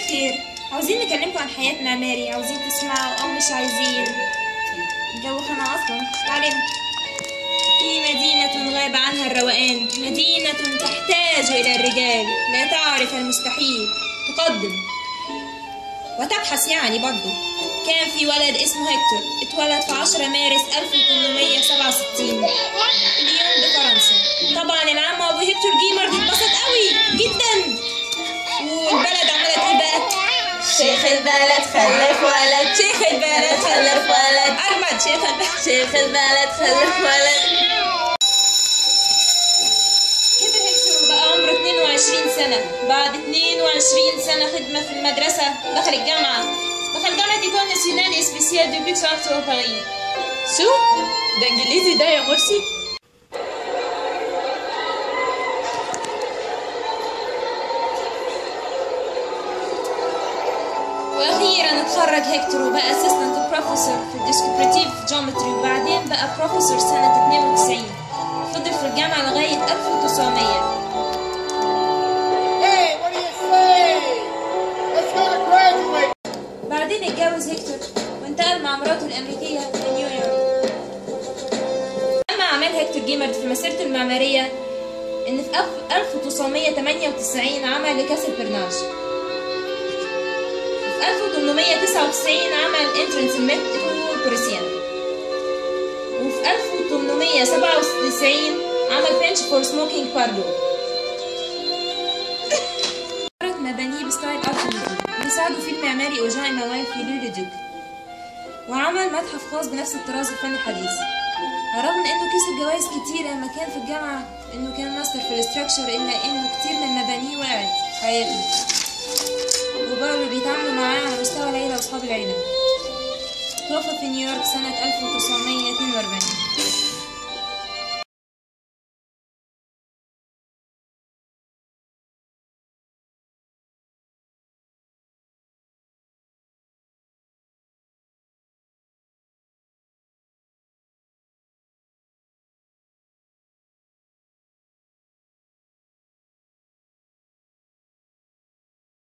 خير عاوزين نكلمكم عن حياة معماري عاوزين تسمعوا أو مش عايزين الجو خنا أصلا تعالوا في مدينة غاب عنها الروقان مدينة تحتاج إلى الرجال لا تعرف المستحيل تقدم وتبحث يعني برضو كان في ولد اسمه هيكتور اتولد في 10 مارس 1867 اليوم بفرنسا طبعا العم ابو هيكتور جيمر اتبسط قوي جدا والبلد عماله تقول بقى شيخ البلد خلف ولد شيخ البلد خلف ولد اجمد شيخ البلد شيخ البلد خلف ولد كبر هيكتور وبقى عمره 22 سنة بعد 22 سنة خدمة في المدرسة دخل الجامعة دخل جامعة إيكول ناسيونال سبيسيال دو بيكسارتو باريس شو ده انجليزي ده يا مرسي واخيرا اتخرج هيكتور وبقى اسيستنت بروفيسور في الديسكريبتيف جيومتري وبعدين بقى بروفيسور سنة 92 فضل في الجامعة لغاية 1900 Hey, what do you say? Let's go to graduate. بعدين اتجوز هيكتور وانتقل مع مراته الأمريكية لنيويورك أما أعمال هيكتور جيمرد في مسيرته المعمارية إن في ألف- 1998 عمل لكاسل برناج في 1899 عمل انترنس الميت بورسيان وفي 1897 عمل بنش فور سموكينج باردو مبانيه بستايل ارت بيساعدوا فيه المعماري اوجاي موال في لولو دوك وعمل متحف خاص بنفس الطراز الفني الحديث رغم من انه كسب جوائز كتيرة لما كان في الجامعة انه كان ماستر في الاستراكشر الا انه كتير من مبانيه وقعت في حياته وبقوا بيتعاملوا معاه على مستوى العيلة واصحاب العيلة توفى في نيويورك سنة 1942